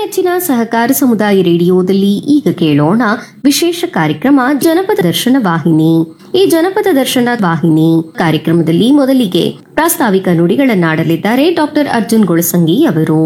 ನೆಚ್ಚಿನ ಸಹಕಾರ ಸಮುದಾಯ ರೇಡಿಯೋದಲ್ಲಿ ಈಗ ಕೇಳೋಣ ವಿಶೇಷ ಕಾರ್ಯಕ್ರಮ ಜನಪದ ದರ್ಶನ ವಾಹಿನಿ ಈ ಜನಪದ ದರ್ಶನ ವಾಹಿನಿ ಕಾರ್ಯಕ್ರಮದಲ್ಲಿ ಮೊದಲಿಗೆ ಪ್ರಾಸ್ತಾವಿಕ ನುಡಿಗಳನ್ನಾಡಲಿದ್ದಾರೆ ಡಾಕ್ಟರ್ ಅರ್ಜುನ್ ಗೊಳಸಂಗಿ ಅವರು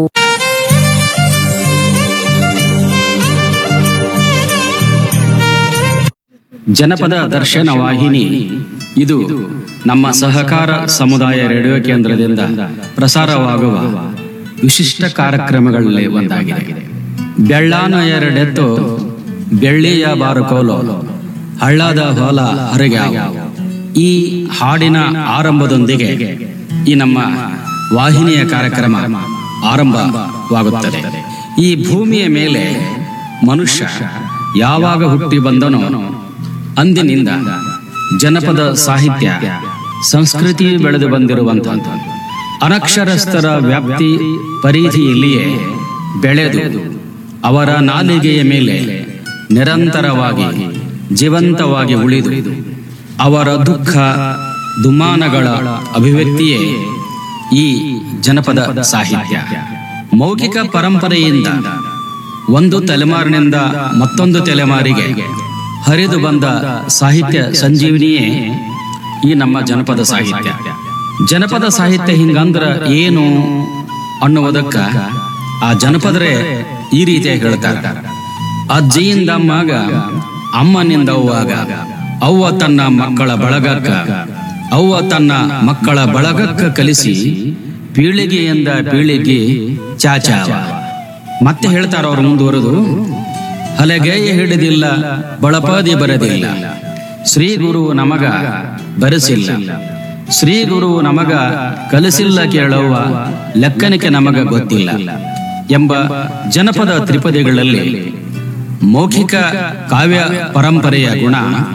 ಜನಪದ ದರ್ಶನ ವಾಹಿನಿ ಇದು ನಮ್ಮ ಸಹಕಾರ ಸಮುದಾಯ ರೇಡಿಯೋ ಕೇಂದ್ರದಿಂದ ಪ್ರಸಾರವಾಗುವ ವಿಶಿಷ್ಟ ಕಾರ್ಯಕ್ರಮಗಳಲ್ಲಿ ಒಂದಾಗಿದೆ ಬೆಳ್ಳಾನ ಎರಡೆತ್ತು ಬೆಳ್ಳಿಯ ಬಾರುಕೋಲು ಹಳ್ಳದ ಹೊಲ ಹರಿಗಾವ ಈ ಹಾಡಿನ ಆರಂಭದೊಂದಿಗೆ ಈ ನಮ್ಮ ವಾಹಿನಿಯ ಕಾರ್ಯಕ್ರಮ ಆರಂಭವಾಗುತ್ತದೆ ಈ ಭೂಮಿಯ ಮೇಲೆ ಮನುಷ್ಯ ಯಾವಾಗ ಹುಟ್ಟಿ ಬಂದನೋ ಅಂದಿನಿಂದ ಜನಪದ ಸಾಹಿತ್ಯ ಸಂಸ್ಕೃತಿ ಬೆಳೆದು ಬಂದಿರುವಂತಹ ಅನಕ್ಷರಸ್ಥರ ವ್ಯಾಪ್ತಿ ಪರಿಧಿಯಲ್ಲಿಯೇ ಬೆಳೆದು ಅವರ ನಾಲಿಗೆಯ ಮೇಲೆ ನಿರಂತರವಾಗಿ ಜೀವಂತವಾಗಿ ಉಳಿದು ಅವರ ದುಃಖ ದುಮಾನಗಳ ಅಭಿವ್ಯಕ್ತಿಯೇ ಈ ಜನಪದ ಸಾಹಿತ್ಯ ಮೌಖಿಕ ಪರಂಪರೆಯಿಂದ ಒಂದು ತಲೆಮಾರಿನಿಂದ ಮತ್ತೊಂದು ತಲೆಮಾರಿಗೆ ಹರಿದು ಬಂದ ಸಾಹಿತ್ಯ ಸಂಜೀವನಿಯೇ ಈ ನಮ್ಮ ಜನಪದ ಸಾಹಿತ್ಯ ಜನಪದ ಸಾಹಿತ್ಯ ಹಿಂಗಂದ್ರ ಏನು ಅನ್ನುವುದಕ್ಕ ಆ ಜನಪದರೇ ಈ ರೀತಿಯಾಗಿ ಹೇಳ್ತಾರೆ ಅಜ್ಜಿಯಿಂದ ಅಮ್ಮಾಗ ಅಮ್ಮನಿಂದ ಅವ್ವಾಗ ಅವ್ವ ತನ್ನ ಮಕ್ಕಳ ಬಳಗಕ್ಕ ಅವ್ವ ತನ್ನ ಮಕ್ಕಳ ಬಳಗಕ್ಕ ಕಲಿಸಿ ಪೀಳಿಗೆಯಿಂದ ಪೀಳಿಗೆ ಚಾಚಾವ ಮತ್ತೆ ಹೇಳ್ತಾರ ಅವ್ರು ಮುಂದುವರೆದು ಹಲಗೆಯ ಹಿಡಿದಿಲ್ಲ ಬಳಪಾದಿ ಬರದಿಲ್ಲ ಶ್ರೀ ಗುರು ನಮಗ ಬರೆಸಿಲ್ಲ ಶ್ರೀ ಗುರು ನಮಗ ಕಲಿಸಿಲ್ಲ ಕೇಳವ್ವ ಲೆಕ್ಕನಿಕೆ ನಮಗ ಗೊತ್ತಿಲ್ಲ ಎಂಬ ಜನಪದ ತ್ರಿಪದಿಗಳಲ್ಲಿ ಮೌಖಿಕ ಕಾವ್ಯ ಪರಂಪರೆಯ ಗುಣ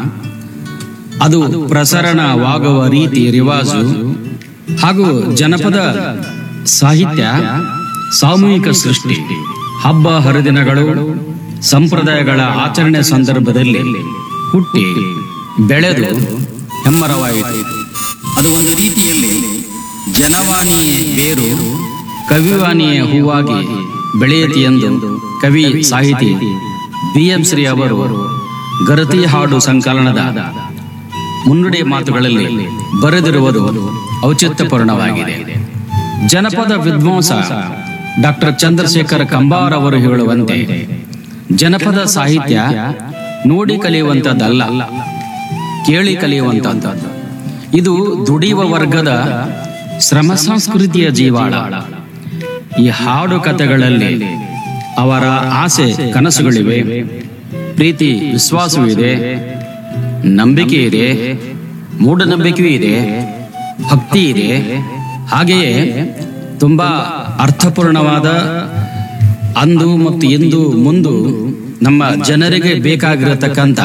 ಅದು ಪ್ರಸರಣವಾಗುವ ರೀತಿ ರಿವಾಜು ಹಾಗೂ ಜನಪದ ಸಾಹಿತ್ಯ ಸಾಮೂಹಿಕ ಸೃಷ್ಟಿ ಹಬ್ಬ ಹರಿದಿನಗಳು ಸಂಪ್ರದಾಯಗಳ ಆಚರಣೆ ಸಂದರ್ಭದಲ್ಲಿ ಹುಟ್ಟಿ ಬೆಳೆದು ಹೆಮ್ಮರವಾಯಿತು ಅದು ಒಂದು ರೀತಿಯಲ್ಲಿ ಜನವಾಣಿಯೇ ಬೇರು ಕವಿವಾಣಿಯೇ ಹೂವಾಗಿ ಬೆಳೆಯತಿ ಎಂದು ಕವಿ ಸಾಹಿತಿ ಬಿ ಎಂ ಶ್ರೀ ಅವರು ಗರತಿ ಹಾಡು ಸಂಕಲನದ ಮುನ್ನುಡಿ ಮಾತುಗಳಲ್ಲಿ ಬರೆದಿರುವುದು ಔಚಿತ್ಯಪೂರ್ಣವಾಗಿದೆ ಜನಪದ ವಿದ್ವಾಂಸ ಡಾಕ್ಟರ್ ಚಂದ್ರಶೇಖರ್ ಕಂಬಾರ್ ಅವರು ಹೇಳುವಂತೆ ಜನಪದ ಸಾಹಿತ್ಯ ನೋಡಿ ಕಲಿಯುವಂತದ್ದಲ್ಲ ಕೇಳಿ ಕಲಿಯುವಂತದ್ದು ಇದು ದುಡಿಯುವ ವರ್ಗದ ಶ್ರಮ ಸಂಸ್ಕೃತಿಯ ಜೀವಾಳ ಈ ಹಾಡು ಕಥೆಗಳಲ್ಲಿ ಅವರ ಆಸೆ ಕನಸುಗಳಿವೆ ಪ್ರೀತಿ ವಿಶ್ವಾಸವಿದೆ ನಂಬಿಕೆ ಇದೆ ಮೂಢನಂಬಿಕೆಯೂ ಇದೆ ಭಕ್ತಿ ಇದೆ ಹಾಗೆಯೇ ತುಂಬಾ ಅರ್ಥಪೂರ್ಣವಾದ ಅಂದು ಮತ್ತು ಇಂದು ಮುಂದು ನಮ್ಮ ಜನರಿಗೆ ಬೇಕಾಗಿರತಕ್ಕಂತ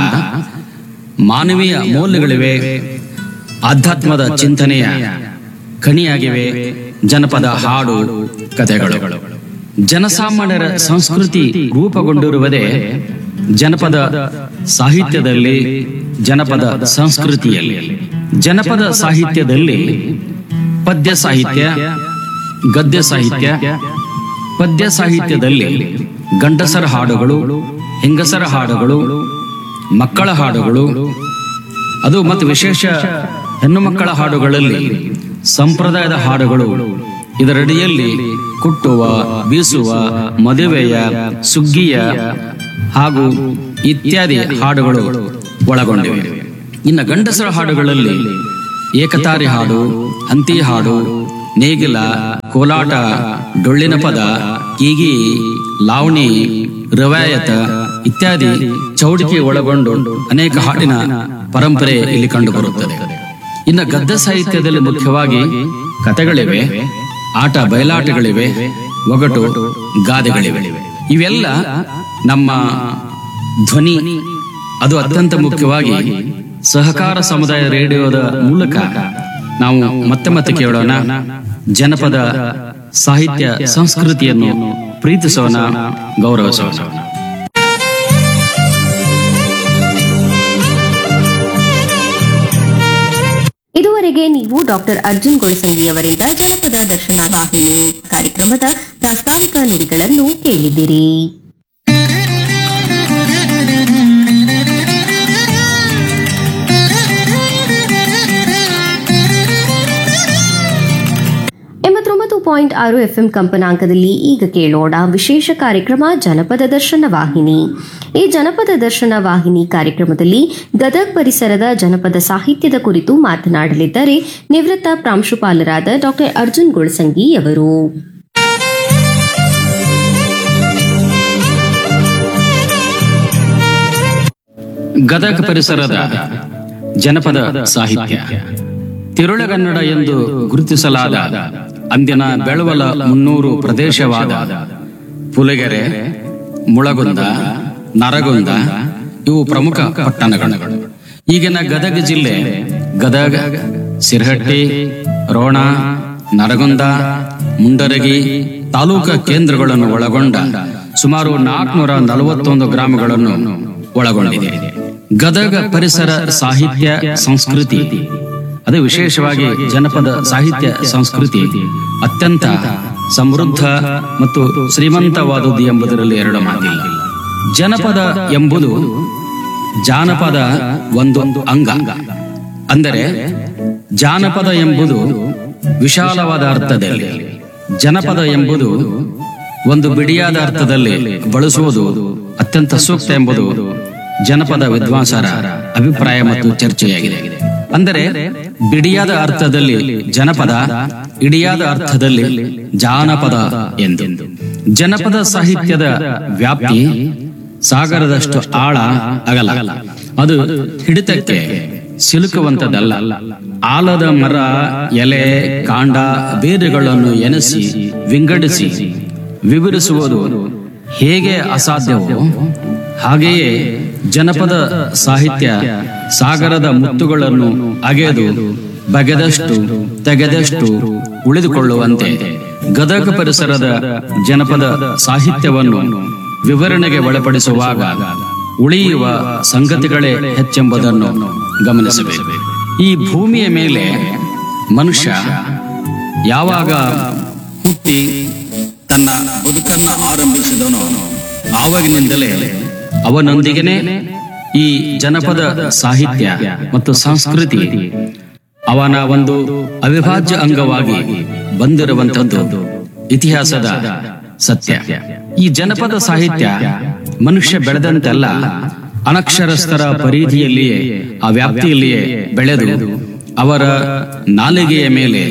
ಮಾನವೀಯ ಮೌಲ್ಯಗಳಿವೆ ಆಧ್ಯಾತ್ಮದ ಚಿಂತನೆಯ ಕಣಿಯಾಗಿವೆ ಜನಪದ ಹಾಡು ಕಥೆಗಳು ಜನಸಾಮಾನ್ಯರ ಸಂಸ್ಕೃತಿ ರೂಪುಗೊಂಡಿರುವುದೇ ಜನಪದ ಸಾಹಿತ್ಯದಲ್ಲಿ ಜನಪದ ಸಂಸ್ಕೃತಿಯಲ್ಲಿ ಜನಪದ ಸಾಹಿತ್ಯದಲ್ಲಿ ಪದ್ಯ ಸಾಹಿತ್ಯ ಗದ್ಯ ಸಾಹಿತ್ಯ ಪದ್ಯ ಸಾಹಿತ್ಯದಲ್ಲಿ ಗಂಡಸರ ಹಾಡುಗಳು ಹೆಂಗಸರ ಹಾಡುಗಳು ಮಕ್ಕಳ ಹಾಡುಗಳು ಅದು ಮತ್ತು ವಿಶೇಷ ಹೆಣ್ಣು ಮಕ್ಕಳ ಹಾಡುಗಳಲ್ಲಿ ಸಂಪ್ರದಾಯದ ಹಾಡುಗಳು ಇದರಡಿಯಲ್ಲಿ ಕುಟ್ಟುವ ಬೀಸುವ ಮದುವೆಯ ಸುಗ್ಗಿಯ ಹಾಗೂ ಇತ್ಯಾದಿ ಹಾಡುಗಳು ಒಳಗೊಂಡಿವೆ ಇನ್ನು ಗಂಡಸರ ಹಾಡುಗಳಲ್ಲಿ ಏಕತಾರಿ ಹಾಡು ಹಂತಿ ಹಾಡು ನೇಗಿಲ ಕೋಲಾಟ ಡೊಳ್ಳಿನ ಪದ ಕೀಗಿ ಲಾವಣಿ ರವಾಯತ ಇತ್ಯಾದಿ ಚೌಡಿಕೆ ಒಳಗೊಂಡು ಅನೇಕ ಹಾಡಿನ ಪರಂಪರೆ ಇಲ್ಲಿ ಕಂಡುಬರುತ್ತದೆ ಇನ್ನು ಗದ್ಯ ಸಾಹಿತ್ಯದಲ್ಲಿ ಮುಖ್ಯವಾಗಿ ಕಥೆಗಳಿವೆ ಆಟ ಬಯಲಾಟಗಳಿವೆ ಒಗಟು ಗಾದೆಗಳಿವೆ ಇವೆಲ್ಲ ನಮ್ಮ ಧ್ವನಿ ಅದು ಅತ್ಯಂತ ಮುಖ್ಯವಾಗಿ ಸಹಕಾರ ಸಮುದಾಯ ರೇಡಿಯೋದ ಮೂಲಕ ನಾವು ಮತ್ತೆ ಮತ್ತೆ ಕೇಳೋಣ ಜನಪದ ಸಾಹಿತ್ಯ ಸಂಸ್ಕೃತಿಯನ್ನು ಪ್ರೀತಿಸೋಣ ಗೌರವಿಸೋಣ ಇದುವರೆಗೆ ಇದುವರೆಗೆ ನೀವು ಡಾಕ್ಟರ್ ಅರ್ಜುನ್ ಗೊಳಸಂಗಿ ಅವರಿಂದ ಜನಪದ ದರ್ಶನ ವಾಹಿನಿ ಕಾರ್ಯಕ್ರಮದ ಪ್ರಾಸ್ತಾವಿಕ ನುಡಿಗಳನ್ನು ಕೇಳಿದಿರಿ ಎಂಬತ್ತೊಂಬತ್ತು ಪಾಯಿಂಟ್ ಆರು ಎಫ್ಎಂ ಕಂಪನಾಂಕದಲ್ಲಿ ಈಗ ಕೇಳೋಣ ವಿಶೇಷ ಕಾರ್ಯಕ್ರಮ ಜನಪದ ದರ್ಶನ ವಾಹಿನಿ ಈ ಜನಪದ ದರ್ಶನ ವಾಹಿನಿ ಕಾರ್ಯಕ್ರಮದಲ್ಲಿ ಗದಗ್ ಪರಿಸರದ ಜನಪದ ಸಾಹಿತ್ಯದ ಕುರಿತು ಮಾತನಾಡಲಿದ್ದಾರೆ ನಿವೃತ್ತ ಪ್ರಾಂಶುಪಾಲರಾದ ಡಾಕ್ಟರ್ ಅರ್ಜುನ್ ಗುಳಸಂಗಿ ಅವರು ಗದಗ ಪರಿಸರದ ಜನಪದ ಸಾಹಿತ್ಯ ತಿರುಳಗನ್ನಡ ಎಂದು ಗುರುತಿಸಲಾದ ಅಂದಿನ ಬೆಳವಲ ಮುನ್ನೂರು ಪ್ರದೇಶವಾದ ಪುಲಗೆರೆ ಮುಳಗುಂದ ನರಗುಂದ ಇವು ಪ್ರಮುಖ ಪಟ್ಟಣಗಳು ಈಗಿನ ಗದಗ ಜಿಲ್ಲೆ ಗದಗ ಸಿರಹಟ್ಟಿ ರೋಣ ನರಗುಂದ ಮುಂಡರಗಿ ತಾಲೂಕಾ ಕೇಂದ್ರಗಳನ್ನು ಒಳಗೊಂಡ ಸುಮಾರು ನಾಲ್ಕುನೂರ ನಲವತ್ತೊಂದು ಗ್ರಾಮಗಳನ್ನು ಒಳಗೊಂಡಿದೆ ಗದಗ ಪರಿಸರ ಸಾಹಿತ್ಯ ಸಂಸ್ಕೃತಿ ಅದು ವಿಶೇಷವಾಗಿ ಜನಪದ ಸಾಹಿತ್ಯ ಸಂಸ್ಕೃತಿ ಅತ್ಯಂತ ಸಮೃದ್ಧ ಮತ್ತು ಶ್ರೀಮಂತವಾದುದು ಎಂಬುದರಲ್ಲಿ ಎರಡು ಮಾತಿಲ್ಲ ಜನಪದ ಎಂಬುದು ಜಾನಪದ ಒಂದು ಅಂಗ ಅಂದರೆ ಜಾನಪದ ಎಂಬುದು ವಿಶಾಲವಾದ ಅರ್ಥದಲ್ಲಿ ಜನಪದ ಎಂಬುದು ಒಂದು ಬಿಡಿಯಾದ ಅರ್ಥದಲ್ಲಿ ಬಳಸುವುದು ಅತ್ಯಂತ ಸೂಕ್ತ ಎಂಬುದು ಜನಪದ ವಿದ್ವಾಂಸರ ಅಭಿಪ್ರಾಯ ಮತ್ತು ಚರ್ಚೆಯಾಗಿದೆ ಅಂದರೆ ಬಿಡಿಯಾದ ಅರ್ಥದಲ್ಲಿ ಜನಪದ ಇಡಿಯಾದ ಅರ್ಥದಲ್ಲಿ ಜಾನಪದ ಎಂದು ಜನಪದ ಸಾಹಿತ್ಯದ ವ್ಯಾಪ್ತಿ ಸಾಗರದಷ್ಟು ಆಳ ಅಗಲ ಅದು ಹಿಡಿತಕ್ಕೆ ಸಿಲುಕುವಂತದಲ್ಲ ಆಲದ ಮರ ಎಲೆ ಕಾಂಡ ಬೇರುಗಳನ್ನು ಎನೆಸಿ ವಿಂಗಡಿಸಿ ವಿವರಿಸುವುದು ಹೇಗೆ ಅಸಾಧ್ಯವೋ ಹಾಗೆಯೇ ಜನಪದ ಸಾಹಿತ್ಯ ಸಾಗರದ ಮುತ್ತುಗಳನ್ನು ಅಗೆದು ಬಗೆದಷ್ಟು ತೆಗೆದಷ್ಟು ಉಳಿದುಕೊಳ್ಳುವಂತೆ ಗದಗ ಪರಿಸರದ ಜನಪದ ಸಾಹಿತ್ಯವನ್ನು ವಿವರಣೆಗೆ ಒಳಪಡಿಸುವಾಗ ಉಳಿಯುವ ಸಂಗತಿಗಳೇ ಹೆಚ್ಚೆಂಬುದನ್ನು ಗಮನಿಸಬೇಕು ಈ ಭೂಮಿಯ ಮೇಲೆ ಮನುಷ್ಯ ಯಾವಾಗ ಹುಟ್ಟಿ ತನ್ನ ಬದುಕನ್ನ ಆರಂಭಿಸಿದನೋ ಆವಾಗಿನಿಂದಲೇ ಅವನೊಂದಿಗೆನೆ ಈ ಜನಪದ ಸಾಹಿತ್ಯ ಮತ್ತು ಸಂಸ್ಕೃತಿ ಅವನ ಒಂದು ಅವಿಭಾಜ್ಯ ಅಂಗವಾಗಿ ಬಂದಿರುವಂತದ್ದು ಇತಿಹಾಸದ ಸತ್ಯ ಈ ಜನಪದ ಸಾಹಿತ್ಯ ಮನುಷ್ಯ ಬೆಳೆದಂತೆಲ್ಲ ಅನಕ್ಷರಸ್ಥರ ಪರಿಧಿಯಲ್ಲಿಯೇ ಆ ವ್ಯಾಪ್ತಿಯಲ್ಲಿಯೇ ಬೆಳೆದು ಅವರ ನಾಲಿಗೆಯ ಮೇಲೆ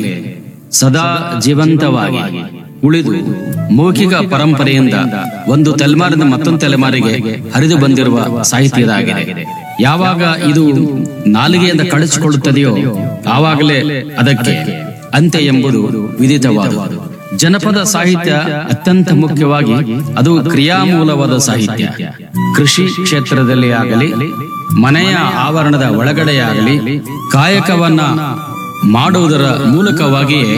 ಸದಾ ಜೀವಂತವಾಗಿ ಉಳಿದು ಮೌಖಿಕ ಪರಂಪರೆಯಿಂದ ಒಂದು ತಲೆಮಾರಿನ ಮತ್ತೊಂದು ತಲೆಮಾರಿಗೆ ಹರಿದು ಬಂದಿರುವ ಸಾಹಿತ್ಯದಾಗಿದೆ ಯಾವಾಗ ಇದು ನಾಲಿಗೆಯಿಂದ ಕಳಿಸಿಕೊಳ್ಳುತ್ತದೆಯೋ ಆವಾಗಲೇ ಅದಕ್ಕೆ ಅಂತ್ಯ ಎಂಬುದು ವಿದಿತವಾದುದು ಜನಪದ ಸಾಹಿತ್ಯ ಅತ್ಯಂತ ಮುಖ್ಯವಾಗಿ ಅದು ಕ್ರಿಯಾಮೂಲವಾದ ಸಾಹಿತ್ಯ ಕೃಷಿ ಕ್ಷೇತ್ರದಲ್ಲಿ ಆಗಲಿ ಮನೆಯ ಆವರಣದ ಒಳಗಡೆಯಾಗಲಿ ಕಾಯಕವನ್ನ ಮಾಡುವುದರ ಮೂಲಕವಾಗಿಯೇ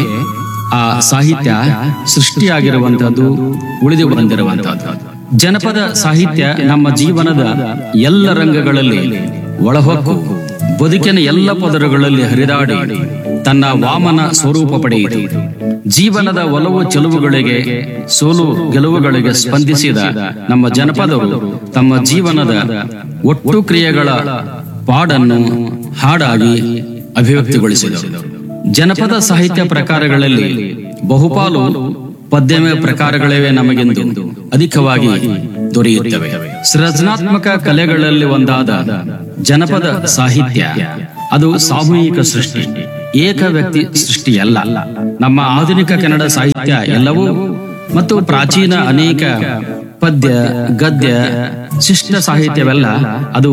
ಆ ಸಾಹಿತ್ಯ ಸೃಷ್ಟಿಯಾಗಿರುವಂತದ್ದು ಉಳಿದು ಬಂದಿರುವಂತದ್ದು ಜನಪದ ಸಾಹಿತ್ಯ ನಮ್ಮ ಜೀವನದ ಎಲ್ಲ ರಂಗಗಳಲ್ಲಿ ಒಳಹೊಕ್ಕು ಬದುಕಿನ ಎಲ್ಲ ಪದರಗಳಲ್ಲಿ ಹರಿದಾಡಿ ತನ್ನ ವಾಮನ ಸ್ವರೂಪ ಪಡೆಯಿತು ಜೀವನದ ಒಲವು ಚೆಲುವುಗಳಿಗೆ ಸೋಲು ಗೆಲುವುಗಳಿಗೆ ಸ್ಪಂದಿಸಿದ ನಮ್ಮ ಜನಪದರು ತಮ್ಮ ಜೀವನದ ಒಟ್ಟು ಕ್ರಿಯೆಗಳ ಪಾಡನ್ನು ಹಾಡಾಗಿ ಅಭಿವ್ಯಕ್ತಿಗೊಳಿಸಿದರು ಜನಪದ ಸಾಹಿತ್ಯ ಪ್ರಕಾರಗಳಲ್ಲಿ ಬಹುಪಾಲು ಪದ್ಯಮಯ ಪ್ರಕಾರಗಳಿವೆ ನಮಗೆಂದು ಅಧಿಕವಾಗಿ ದೊರೆಯುತ್ತವೆ ಸೃಜನಾತ್ಮಕ ಕಲೆಗಳಲ್ಲಿ ಒಂದಾದ ಜನಪದ ಸಾಹಿತ್ಯ ಅದು ಸಾಮೂಹಿಕ ಸೃಷ್ಟಿ ಏಕ ವ್ಯಕ್ತಿ ಸೃಷ್ಟಿಯಲ್ಲ ನಮ್ಮ ಆಧುನಿಕ ಕನ್ನಡ ಸಾಹಿತ್ಯ ಎಲ್ಲವೂ ಮತ್ತು ಪ್ರಾಚೀನ ಅನೇಕ ಪದ್ಯ ಗದ್ಯ ಶಿಷ್ಟ ಸಾಹಿತ್ಯವೆಲ್ಲ ಅದು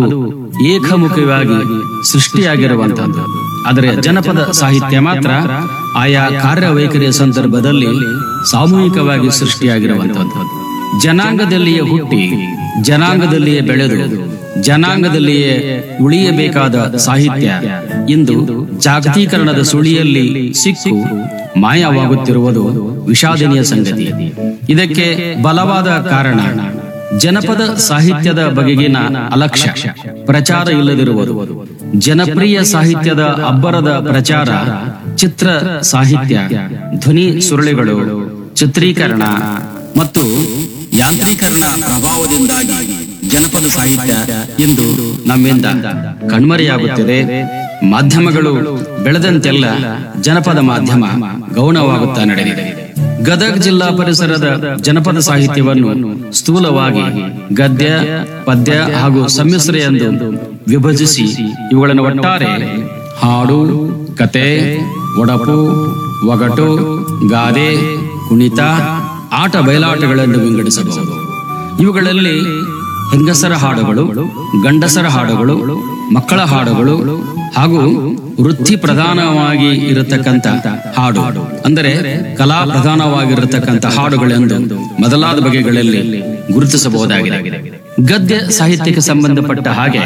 ಏಕಮುಖವಾಗಿ ಸೃಷ್ಟಿಯಾಗಿರುವಂತದ್ದು ಆದರೆ ಜನಪದ ಸಾಹಿತ್ಯ ಮಾತ್ರ ಆಯಾ ಕಾರ್ಯವೈಖರಿಯ ಸಂದರ್ಭದಲ್ಲಿ ಸಾಮೂಹಿಕವಾಗಿ ಸೃಷ್ಟಿಯಾಗಿರುವಂತದ್ದು ಜನಾಂಗದಲ್ಲಿಯೇ ಹುಟ್ಟಿ ಜನಾಂಗದಲ್ಲಿಯೇ ಬೆಳೆದು ಜನಾಂಗದಲ್ಲಿಯೇ ಉಳಿಯಬೇಕಾದ ಸಾಹಿತ್ಯ ಇಂದು ಜಾಗತೀಕರಣದ ಸುಳಿಯಲ್ಲಿ ಸಿಕ್ಕು ಮಾಯವಾಗುತ್ತಿರುವುದು ವಿಷಾದನೀಯ ಸಂಗತಿ ಇದಕ್ಕೆ ಬಲವಾದ ಕಾರಣ ಜನಪದ ಸಾಹಿತ್ಯದ ಬಗೆಗಿನ ಅಲಕ್ಷ್ಯ ಪ್ರಚಾರ ಇಲ್ಲದಿರುವುದು ಜನಪ್ರಿಯ ಸಾಹಿತ್ಯದ ಅಬ್ಬರದ ಪ್ರಚಾರ ಚಿತ್ರ ಸಾಹಿತ್ಯ ಧ್ವನಿ ಸುರುಳಿಗಳು ಚಿತ್ರೀಕರಣ ಮತ್ತು ಯಾಂತ್ರೀಕರಣ ಪ್ರಭಾವದಿಂದಾಗಿ ಜನಪದ ಸಾಹಿತ್ಯ ಇಂದು ನಮ್ಮಿಂದ ಕಣ್ಮರೆಯಾಗುತ್ತಿದೆ ಮಾಧ್ಯಮಗಳು ಬೆಳೆದಂತೆಲ್ಲ ಜನಪದ ಮಾಧ್ಯಮ ಗೌಣವಾಗುತ್ತಾ ನಡೆದಿದೆ ಗದಗ ಜಿಲ್ಲಾ ಪರಿಸರದ ಜನಪದ ಸಾಹಿತ್ಯವನ್ನು ಸ್ಥೂಲವಾಗಿ ಗದ್ಯ ಪದ್ಯ ಹಾಗೂ ಸಮ್ಮಿಶ್ರ ಎಂದು ವಿಭಜಿಸಿ ಇವುಗಳನ್ನು ಒಟ್ಟಾರೆ ಹಾಡು ಕತೆ ಒಡಪು ಒಗಟು ಗಾದೆ ಕುಣಿತ ಆಟ ಬಯಲಾಟಗಳೆಂದು ವಿಂಗಡಿಸಬಹುದು ಇವುಗಳಲ್ಲಿ ಹೆಂಗಸರ ಹಾಡುಗಳು ಗಂಡಸರ ಹಾಡುಗಳು ಮಕ್ಕಳ ಹಾಡುಗಳು ಹಾಗೂ ವೃತ್ತಿ ಪ್ರಧಾನವಾಗಿ ಇರತಕ್ಕಂತ ಹಾಡು ಅಂದರೆ ಕಲಾ ಪ್ರಧಾನವಾಗಿರತಕ್ಕಂತ ಹಾಡುಗಳೆಂದು ಮೊದಲಾದ ಬಗೆಗಳಲ್ಲಿ ಗುರುತಿಸಬಹುದಾಗಿದೆ ಗದ್ಯ ಸಾಹಿತ್ಯಕ್ಕೆ ಸಂಬಂಧಪಟ್ಟ ಹಾಗೆ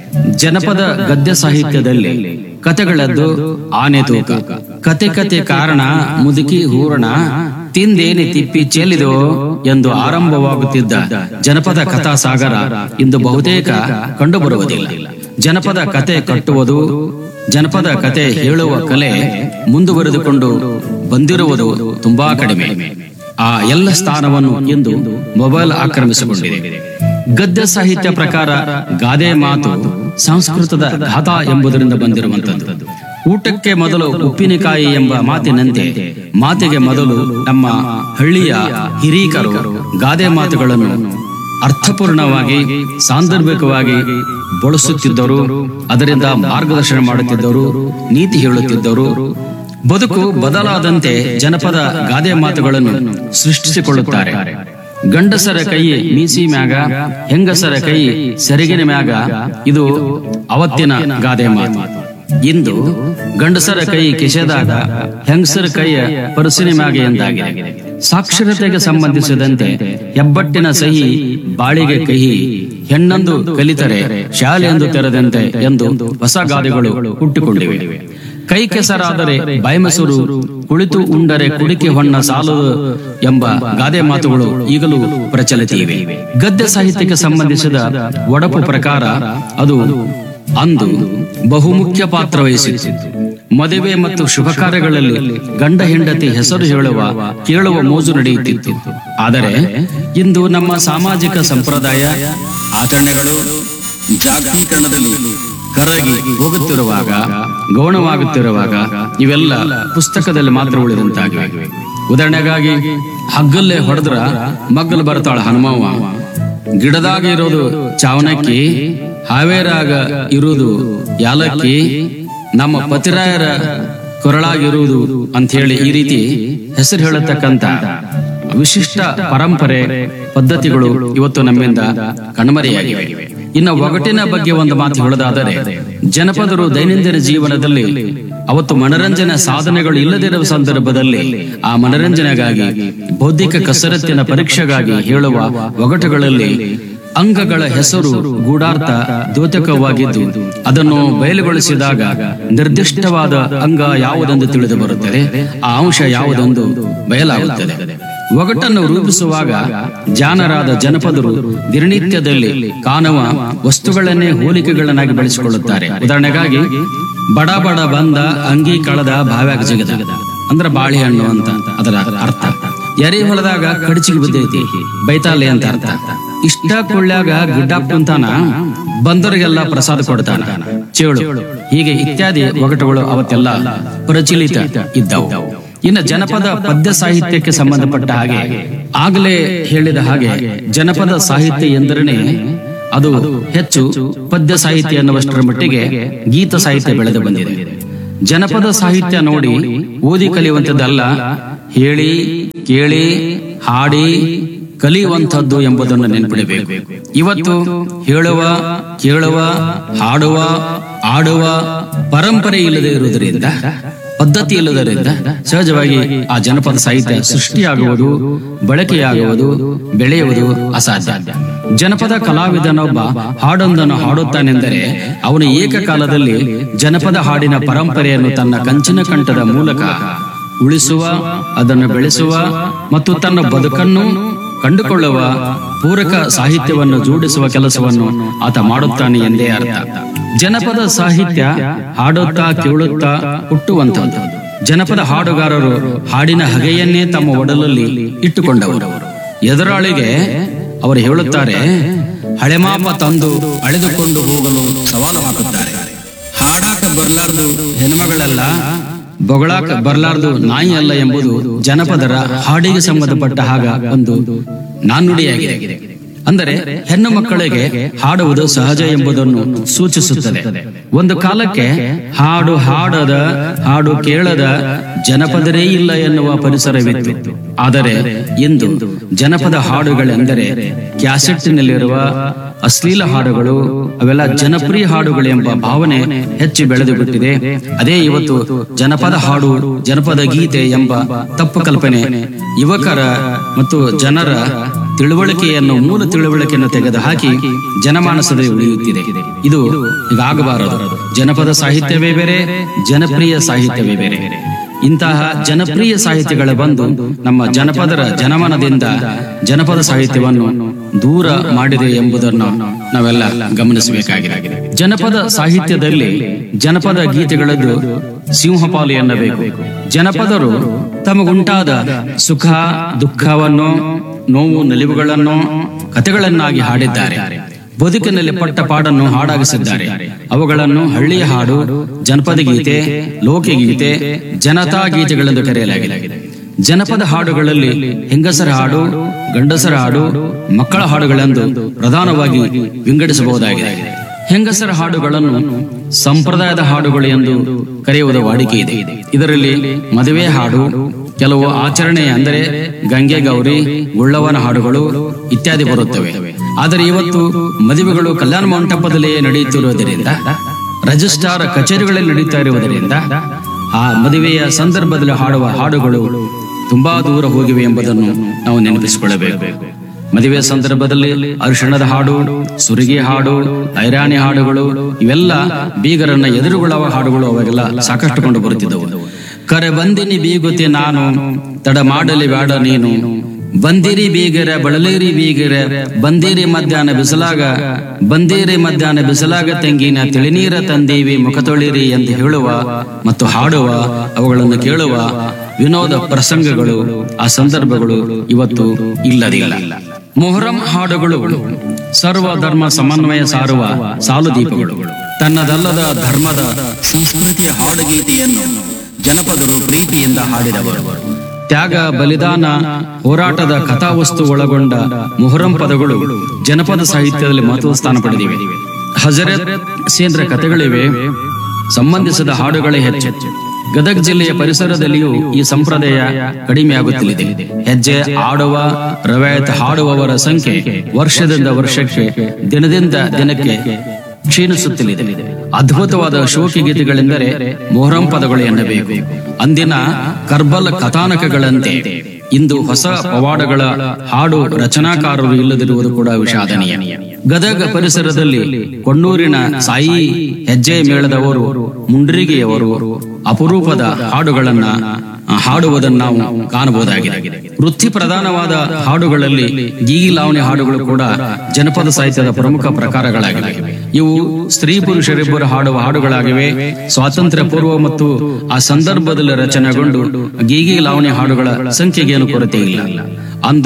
ಜನಪದ ಗದ್ಯ ಸಾಹಿತ್ಯದಲ್ಲಿ ಕತೆಗಳದ್ದು ಆನೆ ತೂಕ ಕತೆ ಕತೆ ಕಾರಣ ಮುದುಕಿ ಹೂರಣ ತಿಂದೇನೆ ತಿಪ್ಪಿ ಚೆಲ್ಲಿದೋ ಎಂದು ಆರಂಭವಾಗುತ್ತಿದ್ದ ಜನಪದ ಕಥಾ ಸಾಗರ ಇಂದು ಬಹುತೇಕ ಕಂಡುಬರುವುದಿಲ್ಲ ಜನಪದ ಕತೆ ಕಟ್ಟುವುದು ಜನಪದ ಕತೆ ಹೇಳುವ ಕಲೆ ಮುಂದುವರೆದುಕೊಂಡು ಬಂದಿರುವುದು ತುಂಬಾ ಕಡಿಮೆ ಆ ಎಲ್ಲ ಸ್ಥಾನವನ್ನು ಇಂದು ಮೊಬೈಲ್ ಆಕ್ರಮಿಸಿಕೊಂಡಿದೆ ಗದ್ಯ ಸಾಹಿತ್ಯ ಪ್ರಕಾರ ಗಾದೆ ಮಾತು ಸಂಸ್ಕೃತದ ಗಾಥಾ ಎಂಬುದರಿಂದ ಬಂದಿರುವಂತದ್ದು ಊಟಕ್ಕೆ ಮೊದಲು ಉಪ್ಪಿನಕಾಯಿ ಎಂಬ ಮಾತಿನಂತೆ ಮಾತಿಗೆ ಮೊದಲು ನಮ್ಮ ಹಳ್ಳಿಯ ಹಿರೀಕರು ಗಾದೆ ಮಾತುಗಳನ್ನು ಅರ್ಥಪೂರ್ಣವಾಗಿ ಸಾಂದರ್ಭಿಕವಾಗಿ ಬಳಸುತ್ತಿದ್ದರು ಅದರಿಂದ ಮಾರ್ಗದರ್ಶನ ಮಾಡುತ್ತಿದ್ದರು ನೀತಿ ಹೇಳುತ್ತಿದ್ದರು ಬದುಕು ಬದಲಾದಂತೆ ಜನಪದ ಗಾದೆ ಮಾತುಗಳನ್ನು ಸೃಷ್ಟಿಸಿಕೊಳ್ಳುತ್ತಾರೆ ಗಂಡಸರ ಕೈ ಮೀಸಿ ಮ್ಯಾಗ ಹೆಂಗಸರ ಕೈ ಸೆರಗಿನ ಮ್ಯಾಗ ಇದು ಅವತ್ತಿನ ಗಾದೆ ಮಾತು ಇಂದು ಗಂಡಸರ ಕೈ ಕಿಸೆದಾಗ ಹೆಂಗಸರ ಕೈಯ ಪರಸಿನ ಮ್ಯಾಗ ಎಂದಾಗಿದೆ ಸಾಕ್ಷರತೆಗೆ ಸಂಬಂಧಿಸಿದಂತೆ ಹೆಬ್ಬಟ್ಟಿನ ಸಹಿ ಬಾಳಿಗೆ ಕಹಿ ಹೆಣ್ಣಂದು ಕಲಿತರೆ ಶಾಲೆಯೆಂದು ತೆರೆದಂತೆ ಎಂದು ಹೊಸ ಗಾದೆಗಳು ಹುಟ್ಟಿಕೊಂಡಿವೆ ಕೈ ಕೆಸರಾದರೆ ಬಾಯ್ಮಸೂರು ಕುಳಿತು ಉಂಡರೆ ಕುಡಿಕೆ ಹೊಣ್ಣ ಸಾಲದು ಎಂಬ ಗಾದೆ ಮಾತುಗಳು ಈಗಲೂ ಪ್ರಚಲಿತ ಇವೆ ಗದ್ಯ ಸಾಹಿತ್ಯಕ್ಕೆ ಸಂಬಂಧಿಸಿದ ಒಡಪು ಪ್ರಕಾರ ಅದು ಅಂದು ಬಹುಮುಖ್ಯ ಪಾತ್ರ ವಹಿಸಿತ್ತು ಮದುವೆ ಮತ್ತು ಶುಭ ಕಾರ್ಯಗಳಲ್ಲಿ ಗಂಡ ಹೆಂಡತಿ ಹೆಸರು ಹೇಳುವ ಕೇಳುವ ಮೋಜು ನಡೆಯುತ್ತಿತ್ತು ಆದರೆ ಇಂದು ನಮ್ಮ ಸಾಮಾಜಿಕ ಸಂಪ್ರದಾಯ ಆಚರಣೆಗಳು ಜಾಗತೀಕರಣದಲ್ಲಿ ಕರಗಿ ಹೋಗುತ್ತಿರುವಾಗ ಗೌಣವಾಗುತ್ತಿರುವಾಗ ಇವೆಲ್ಲ ಪುಸ್ತಕದಲ್ಲಿ ಮಾತ್ರ ಉಳಿದಂತಾಗಿವೆ ಉದಾಹರಣೆಗಾಗಿ ಹಗ್ಗಲ್ಲೇ ಹೊಡೆದ್ರ ಮಗ್ಗಲು ಬರ್ತಾಳ ಹನುಮವ್ವ ಗಿಡದಾಗ ಇರೋದು ಚಾವನಕ್ಕಿ ಹಾವೇರಾಗ ಇರುವುದು ಯಾಲಕ್ಕಿ ನಮ್ಮ ಪತಿರಾಯರ ಕೊರಳಾಗಿರುವುದು ಅಂತ ಹೇಳಿ ಈ ರೀತಿ ಹೆಸರು ಹೇಳತಕ್ಕಂತ ವಿಶಿಷ್ಟ ಪರಂಪರೆ ಪದ್ಧತಿಗಳು ಇವತ್ತು ನಮ್ಮಿಂದ ಕಣ್ಮರೆಯಾಗಿವೆ ಇನ್ನು ಒಗಟಿನ ಬಗ್ಗೆ ಒಂದು ಮಾತು ಹೇಳೋದಾದರೆ ಜನಪದರು ದೈನಂದಿನ ಜೀವನದಲ್ಲಿ ಅವತ್ತು ಮನರಂಜನೆ ಸಾಧನೆಗಳು ಇಲ್ಲದಿರುವ ಸಂದರ್ಭದಲ್ಲಿ ಆ ಮನರಂಜನೆಗಾಗಿ ಬೌದ್ಧಿಕ ಕಸರತ್ತಿನ ಪರೀಕ್ಷೆಗಾಗಿ ಹೇಳುವ ಒಗಟುಗಳಲ್ಲಿ ಅಂಗಗಳ ಹೆಸರು ಗೂಢಾರ್ಥ ದ್ಯೋತಕವಾಗಿದ್ದು ಅದನ್ನು ಬಯಲುಗೊಳಿಸಿದಾಗ ನಿರ್ದಿಷ್ಟವಾದ ಅಂಗ ಯಾವುದೆಂದು ತಿಳಿದು ಬರುತ್ತದೆ ಆ ಅಂಶ ಯಾವುದೆಂದು ಬಯಲಾಗುತ್ತದೆ ಒಗಟನ್ನು ರೂಪಿಸುವಾಗ ಜಾನರಾದ ಜನಪದರು ದಿನನಿತ್ಯದಲ್ಲಿ ಕಾಣುವ ವಸ್ತುಗಳನ್ನೇ ಹೋಲಿಕೆಗಳನ್ನಾಗಿ ಬೆಳೆಸಿಕೊಳ್ಳುತ್ತಾರೆ ಉದಾಹರಣೆಗಾಗಿ ಬಡ ಬಡ ಬಂದ ಅಂಗಿ ಕಳದ ಭಾವ್ಯಾಗ ಜಗದ ಅಂದ್ರ ಬಾಳೆಹಣ್ಣು ಅಂತ ಅದರ ಅರ್ಥ ಎರಿ ಹೊಲದಾಗ ಕಡಚಿಗೆ ಬಿದ್ದೈತಿ ಬೈತಾಲೆ ಅಂತ ಅರ್ಥ ಇಷ್ಟ ಕೊಳ್ಳಾಗ ಗಿಡ್ಡ ಕುಂತಾನ ಬಂದವರಿಗೆಲ್ಲ ಪ್ರಸಾದ ಕೊಡ್ತಾನ ಚೇಳು ಹೀಗೆ ಇತ್ಯಾದಿ ಒಗಟುಗಳು ಅವತ್ತೆಲ್ಲ ಪ್ರಚಲಿತ ಇದ್ದವು ಇನ್ನು ಜನಪದ ಪದ್ಯ ಸಾಹಿತ್ಯಕ್ಕೆ ಸಂಬಂಧಪಟ್ಟ ಹಾಗೆ ಆಗಲೇ ಹೇಳಿದ ಹಾಗೆ ಜನಪದ ಸಾಹಿತ್ಯ ಎಂದರೇನೆ ಅದು ಹೆಚ್ಚು ಪದ್ಯ ಸಾಹಿತ್ಯ ಎನ್ನುವಷ್ಟರ ಮಟ್ಟಿಗೆ ಗೀತ ಸಾಹಿತ್ಯ ಬೆಳೆದು ಬಂದಿದೆ ಜನಪದ ಸಾಹಿತ್ಯ ನೋಡಿ ಓದಿ ಕಲಿಯುವಂಥದ್ದಲ್ಲ ಹೇಳಿ ಕೇಳಿ ಹಾಡಿ ಕಲಿಯುವಂಥದ್ದು ಎಂಬುದನ್ನು ನೆನಪಿಡಬೇಕು ಇವತ್ತು ಹೇಳುವ ಕೇಳುವ ಹಾಡುವ ಆಡುವ ಪರಂಪರೆ ಇಲ್ಲದೆ ಇರುವುದರಿಂದ ಪದ್ಧತಿ ಇಲ್ಲದರಿಂದ ಸಹಜವಾಗಿ ಆ ಜನಪದ ಸಾಹಿತ್ಯ ಸೃಷ್ಟಿಯಾಗುವುದು ಬಳಕೆಯಾಗುವುದು ಬೆಳೆಯುವುದು ಅಸಾಧ್ಯ ಜನಪದ ಕಲಾವಿದನೊಬ್ಬ ಹಾಡೊಂದನ್ನು ಹಾಡುತ್ತಾನೆಂದರೆ ಅವನು ಏಕಕಾಲದಲ್ಲಿ ಜನಪದ ಹಾಡಿನ ಪರಂಪರೆಯನ್ನು ತನ್ನ ಕಂಚಿನ ಕಂಠದ ಮೂಲಕ ಉಳಿಸುವ ಅದನ್ನು ಬೆಳೆಸುವ ಮತ್ತು ತನ್ನ ಬದುಕನ್ನು ಕಂಡುಕೊಳ್ಳುವ ಪೂರಕ ಸಾಹಿತ್ಯವನ್ನು ಜೋಡಿಸುವ ಕೆಲಸವನ್ನು ಆತ ಮಾಡುತ್ತಾನೆ ಎಂದೇ ಅರ್ಥ ಜನಪದ ಸಾಹಿತ್ಯ ಹಾಡುತ್ತಾ ಕೇಳುತ್ತಾ ಹುಟ್ಟುವಂತದ್ದು ಜನಪದ ಹಾಡುಗಾರರು ಹಾಡಿನ ಹಗೆಯನ್ನೇ ತಮ್ಮ ಒಡಲಲ್ಲಿ ಇಟ್ಟುಕೊಂಡವರು ಎದುರಾಳಿಗೆ ಅವರು ಹೇಳುತ್ತಾರೆ ಹಳೆಮಾಪ ತಂದು ಅಳೆದುಕೊಂಡು ಹೋಗಲು ಸವಾಲು ಹಾಕುತ್ತಾರೆ ಹಾಡಾಕ ಬರ್ಲಾರ್ದು ಹೆಣ್ಮಗಳೆಲ್ಲ ಬೊಗಳಾಕ ಬರ್ಲಾರ್ದು ನಾಯಿ ಅಲ್ಲ ಎಂಬುದು ಜನಪದರ ಹಾಡಿಗೆ ಸಂಬಂಧಪಟ್ಟ ಹಾಗ ಒಂದು ನಾನುಡಿಯಾಗಿದೆ ಅಂದರೆ ಹೆಣ್ಣು ಮಕ್ಕಳಿಗೆ ಹಾಡುವುದು ಸಹಜ ಎಂಬುದನ್ನು ಸೂಚಿಸುತ್ತದೆ ಒಂದು ಕಾಲಕ್ಕೆ ಹಾಡು ಹಾಡದ ಹಾಡು ಕೇಳದ ಜನಪದರೇ ಇಲ್ಲ ಎನ್ನುವ ಪರಿಸರವಿತ್ತು ಆದರೆ ಇಂದು ಜನಪದ ಹಾಡುಗಳೆಂದರೆ ಕ್ಯಾಸೆಟ್ನಲ್ಲಿರುವ ಅಶ್ಲೀಲ ಹಾಡುಗಳು ಅವೆಲ್ಲ ಜನಪ್ರಿಯ ಹಾಡುಗಳು ಎಂಬ ಭಾವನೆ ಹೆಚ್ಚು ಬೆಳೆದು ಬಿಟ್ಟಿದೆ ಅದೇ ಇವತ್ತು ಜನಪದ ಹಾಡು ಜನಪದ ಗೀತೆ ಎಂಬ ತಪ್ಪು ಕಲ್ಪನೆ ಯುವಕರ ಮತ್ತು ಜನರ ತಿಳುವಳಿಕೆಯನ್ನು ಮೂಲ ತಿಳುವಳಿಕೆಯನ್ನು ತೆಗೆದುಹಾಕಿ ಜನಮಾನಸದಲ್ಲಿ ಉಳಿಯುತ್ತಿದೆ ಇದು ಹೀಗಾಗಬಾರದು ಜನಪದ ಸಾಹಿತ್ಯವೇ ಬೇರೆ ಜನಪ್ರಿಯ ಸಾಹಿತ್ಯವೇ ಬೇರೆ ಇಂತಹ ಜನಪ್ರಿಯ ಸಾಹಿತ್ಯಗಳ ಬಂದು ನಮ್ಮ ಜನಪದರ ಜನಮನದಿಂದ ಜನಪದ ಸಾಹಿತ್ಯವನ್ನು ದೂರ ಮಾಡಿದೆ ಎಂಬುದನ್ನು ನಾವೆಲ್ಲ ಗಮನಿಸಬೇಕಾಗಿದೆ ಜನಪದ ಸಾಹಿತ್ಯದಲ್ಲಿ ಜನಪದ ಗೀತೆಗಳದ್ದು ಸಿಂಹಪಾಲು ಎನ್ನಬೇಕು ಜನಪದರು ತಮಗುಂಟಾದ ಸುಖ ದುಃಖವನ್ನು ನೋವು ನಲಿವುಗಳನ್ನು ಕಥೆಗಳನ್ನಾಗಿ ಹಾಡಿದ್ದಾರೆ ಬದುಕಿನಲ್ಲಿ ಪಟ್ಟ ಪಾಡನ್ನು ಹಾಡಾಗಿಸಿದ್ದಾರೆ ಅವುಗಳನ್ನು ಹಳ್ಳಿಯ ಹಾಡು ಜನಪದ ಗೀತೆ ಲೋಕಗೀತೆ ಜನತಾ ಗೀತೆಗಳೆಂದು ಕರೆಯಲಾಗಿದೆ ಜನಪದ ಹಾಡುಗಳಲ್ಲಿ ಹೆಂಗಸರ ಹಾಡು ಗಂಡಸರ ಹಾಡು ಮಕ್ಕಳ ಹಾಡುಗಳೆಂದು ಪ್ರಧಾನವಾಗಿ ವಿಂಗಡಿಸಬಹುದಾಗಿದೆ ಹೆಂಗಸರ ಹಾಡುಗಳನ್ನು ಸಂಪ್ರದಾಯದ ಹಾಡುಗಳು ಎಂದು ಕರೆಯುವುದು ವಾಡಿಕೆ ಇದೆ ಇದರಲ್ಲಿ ಮದುವೆ ಹಾಡು ಕೆಲವು ಆಚರಣೆ ಅಂದರೆ ಗಂಗೆ ಗೌರಿ ಉಳ್ಳವನ ಹಾಡುಗಳು ಇತ್ಯಾದಿ ಬರುತ್ತವೆ ಆದರೆ ಇವತ್ತು ಮದುವೆಗಳು ಕಲ್ಯಾಣ ಮಂಟಪದಲ್ಲಿಯೇ ನಡೆಯುತ್ತಿರುವುದರಿಂದ ರಿಜಿಸ್ಟ್ರಾರ್ ಕಚೇರಿಗಳಲ್ಲಿ ನಡೀತಾ ಇರುವುದರಿಂದ ಆ ಮದುವೆಯ ಸಂದರ್ಭದಲ್ಲಿ ಹಾಡುವ ಹಾಡುಗಳು ತುಂಬಾ ದೂರ ಹೋಗಿವೆ ಎಂಬುದನ್ನು ನಾವು ನೆನಪಿಸಿಕೊಳ್ಳಬೇಕು ಮದುವೆ ಸಂದರ್ಭದಲ್ಲಿ ಅರಿಶಿಣದ ಹಾಡು ಸುರಿಗೆ ಹಾಡು ಐರಾಣಿ ಹಾಡುಗಳು ಇವೆಲ್ಲ ಬೀಗರನ್ನ ಎದುರುಗೊಳ್ಳುವ ಹಾಡುಗಳು ಅವಾಗೆಲ್ಲ ಸಾಕಷ್ಟು ಕಂಡು ಬರುತ್ತಿದ್ದವು ಕರೆ ಬಂದಿನಿ ಬೀಗುತ್ತೆ ನಾನು ತಡ ಮಾಡಲಿ ಬೇಡ ನೀನು ಬಂದಿರಿ ಬೀಗರ ಬಳಲೇರಿ ಬೀಗರ ಬಂದಿರಿ ಮಧ್ಯಾಹ್ನ ಬಿಸಲಾಗ ಬಂದಿರಿ ಮಧ್ಯಾಹ್ನ ಬಿಸಲಾಗ ತೆಂಗಿನ ತಿಳಿನೀರ ತಂದೀವಿ ಮುಖ ತೊಳಿರಿ ಎಂದು ಹೇಳುವ ಮತ್ತು ಹಾಡುವ ಅವುಗಳನ್ನು ಕೇಳುವ ವಿನೋದ ಪ್ರಸಂಗಗಳು ಆ ಸಂದರ್ಭಗಳು ಇವತ್ತು ಇಲ್ಲದಿಲ್ಲ ಮೊಹರಂ ಹಾಡುಗಳು ಸರ್ವ ಧರ್ಮ ಸಮನ್ವಯ ಸಾರುವ ಸಾಲು ದೀಪಗಳು ತನ್ನದಲ್ಲದ ಧರ್ಮದ ಸಂಸ್ಕೃತಿಯ ಹಾಡುಗೀತೆಯನ್ನು ಜನಪದರು ಪ್ರೀತಿಯಿಂದ ಹಾಡಿದವರು ತ್ಯಾಗ ಬಲಿದಾನ ಹೋರಾಟದ ಕಥಾವಸ್ತು ಒಳಗೊಂಡ ಮೊಹರಂ ಪದಗಳು ಜನಪದ ಸಾಹಿತ್ಯದಲ್ಲಿ ಮಹತ್ವ ಸ್ಥಾನ ಪಡೆದಿವೆ ಹಜರತ್ ಸೇಂದ್ರ ಕಥೆಗಳಿವೆ ಸಂಬಂಧಿಸಿದ ಹಾಡುಗಳೇ ಹೆಚ್ಚು ಗದಗ ಜಿಲ್ಲೆಯ ಪರಿಸರದಲ್ಲಿಯೂ ಈ ಸಂಪ್ರದಾಯ ಕಡಿಮೆಯಾಗುತ್ತಲಿದೆ ಹೆಜ್ಜೆ ಆಡುವ ರವಾಯತ್ ಹಾಡುವವರ ಸಂಖ್ಯೆ ವರ್ಷದಿಂದ ವರ್ಷಕ್ಕೆ ದಿನದಿಂದ ದಿನಕ್ಕೆ ಕ್ಷೀಣಿಸುತ್ತಲಿದೆ ಅದ್ಭುತವಾದ ಶೋಕಿ ಗೀತೆಗಳೆಂದರೆ ಮೊಹರಂ ಪದಗಳು ಎನ್ನಬೇಕು ಅಂದಿನ ಕರ್ಬಲ್ ಕಥಾನಕಗಳಂತೆ ಇಂದು ಹೊಸ ಪವಾಡಗಳ ಹಾಡು ರಚನಾಕಾರರು ಇಲ್ಲದಿರುವುದು ಕೂಡ ವಿಷಾದನೀಯ ಗದಗ ಪರಿಸರದಲ್ಲಿ ಕೊಣ್ಣೂರಿನ ಸಾಯಿ ಹೆಜ್ಜೆ ಮೇಳದವರು ಮುಂಡ್ರಿಗೆಯವರು ಅಪರೂಪದ ಹಾಡುಗಳನ್ನ ಹಾಡುವುದನ್ನು ನಾವು ಕಾಣಬಹುದಾಗಿದೆ ವೃತ್ತಿ ಪ್ರಧಾನವಾದ ಹಾಡುಗಳಲ್ಲಿ ಗೀಗಿ ಲಾವಣಿ ಹಾಡುಗಳು ಕೂಡ ಜನಪದ ಸಾಹಿತ್ಯದ ಪ್ರಮುಖ ಪ್ರಕಾರಗಳಾಗಿವೆ ಇವು ಸ್ತ್ರೀ ಪುರುಷರಿಬ್ಬರು ಹಾಡುವ ಹಾಡುಗಳಾಗಿವೆ ಸ್ವಾತಂತ್ರ್ಯ ಪೂರ್ವ ಮತ್ತು ಆ ಸಂದರ್ಭದಲ್ಲಿ ರಚನೆಗೊಂಡು ಗೀಗಿ ಲಾವಣಿ ಹಾಡುಗಳ ಸಂಖ್ಯೆಗೇನು ಕೊರತೆ ಇಲ್ಲ ಅಂದು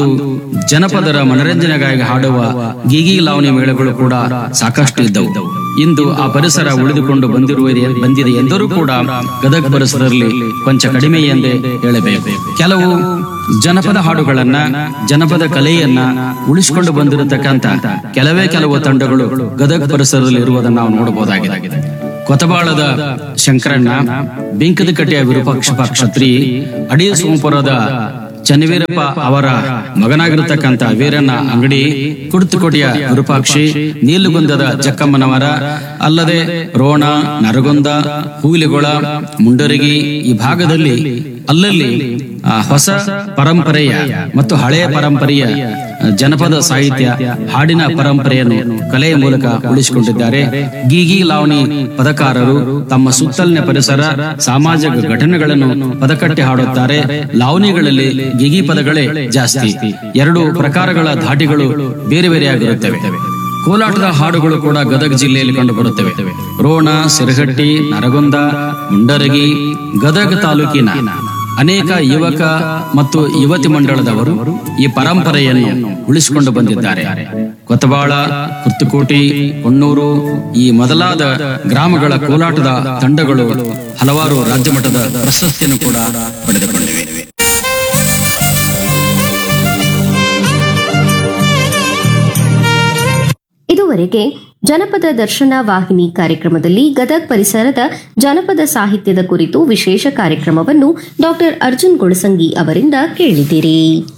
ಜನಪದರ ಮನರಂಜನೆಗಾಗಿ ಹಾಡುವ ಗೀಗಿ ಲಾವಣಿ ಮೇಳಗಳು ಕೂಡ ಸಾಕಷ್ಟು ಇದ್ದವು ಇಂದು ಆ ಪರಿಸರ ಉಳಿದುಕೊಂಡು ಬಂದಿರುವ ಬಂದಿದೆ ಎಂದರೂ ಕೂಡ ಗದಗ ಪರಿಸರದಲ್ಲಿ ಕೊಂಚ ಕಡಿಮೆ ಎಂದೇ ಹೇಳಬೇಕು ಕೆಲವು ಜನಪದ ಹಾಡುಗಳನ್ನ ಜನಪದ ಕಲೆಯನ್ನ ಉಳಿಸಿಕೊಂಡು ಬಂದಿರತಕ್ಕಂತ ಕೆಲವೇ ಕೆಲವು ತಂಡಗಳು ಗದಗ ಪರಿಸರದಲ್ಲಿ ಇರುವುದನ್ನು ನಾವು ನೋಡಬಹುದಾಗಿದೆ ಕೊತಬಾಳದ ಶಂಕರಣ್ಣ ಬಿಂಕದಕಟ್ಟೆಯ ವಿರೂಪಾಕ್ಷಪ ಕ್ಷತ್ರಿ ಅಡಿಯ ಸೋಮಪುರದ ಚನ್ನವೀರಪ್ಪ ಅವರ ಮಗನಾಗಿರತಕ್ಕಂತ ವೀರಣ್ಣ ಅಂಗಡಿ ಕುಡುತುಕೋಟೆಯ ವಿರೂಪಾಕ್ಷಿ ನೀಲುಗುಂದದ ಜಕ್ಕಮ್ಮನವರ ಅಲ್ಲದೆ ರೋಣ ನರಗುಂದ ಹೂಲಿಗೊಳ ಮುಂಡರಗಿ ಈ ಭಾಗದಲ್ಲಿ ಅಲ್ಲಲ್ಲಿ ಆ, ಹೊಸ ಪರಂಪರೆಯ ಮತ್ತು ಹಳೆಯ ಪರಂಪರೆಯ ಆ, ಜನಪದ ಸಾಹಿತ್ಯ ಹಾಡಿನ ಪರಂಪರೆಯನ್ನು ಕಲೆಯ ಮೂಲಕ ಉಳಿಸಿಕೊಂಡಿದ್ದಾರೆ ಗೀಗಿ ಲಾವಣಿ ಪದಕಾರರು ತಮ್ಮ ಸುತ್ತಲಿನ ಪರಿಸರ ಸಾಮಾಜಿಕ ಘಟನೆಗಳನ್ನು ಪದಕಟ್ಟಿ ಹಾಡುತ್ತಾರೆ ಲಾವಣಿಗಳಲ್ಲಿ ಗಿಗಿ ಪದಗಳೇ ಜಾಸ್ತಿ ಎರಡು ಪ್ರಕಾರಗಳ ಧಾಟಿಗಳು ಬೇರೆ ಬೇರೆಯಾಗಿರುತ್ತವೆ ಕೋಲಾಟದ ಹಾಡುಗಳು ಕೂಡ ಗದಗ ಜಿಲ್ಲೆಯಲ್ಲಿ ಕಂಡುಬರುತ್ತವೆ ರೋಣ ಸಿರಗಟ್ಟಿ ನರಗುಂದ ಮುಂಡರಗಿ ಗದಗ ತಾಲೂಕಿನ ಅನೇಕ ಯುವಕ ಮತ್ತು ಯುವತಿ ಮಂಡಳದವರು ಈ ಪರಂಪರೆಯನ್ನು ಉಳಿಸಿಕೊಂಡು ಬಂದಿದ್ದಾರೆ ಕೊತ್ತಬಾಳ ಕುರ್ತುಕೋಟಿ ಹೊನ್ನೂರು ಈ ಮೊದಲಾದ ಗ್ರಾಮಗಳ ಕೋಲಾಟದ ತಂಡಗಳು ಹಲವಾರು ರಾಜ್ಯ ಮಟ್ಟದ ಪ್ರಶಸ್ತಿಯನ್ನು ಕೂಡ ಪಡೆದುಕೊಂಡಿವೆ ಇದುವರೆಗೆ ಜನಪದ ದರ್ಶನ ವಾಹಿನಿ ಕಾರ್ಯಕ್ರಮದಲ್ಲಿ ಗದಗ್ ಪರಿಸರದ ಜನಪದ ಸಾಹಿತ್ಯದ ಕುರಿತು ವಿಶೇಷ ಕಾರ್ಯಕ್ರಮವನ್ನು ಡಾಕ್ಟರ್ ಅರ್ಜುನ್ ಗೊಳಸಂಗಿ ಅವರಿಂದ ಕೇಳಿದಿರಿ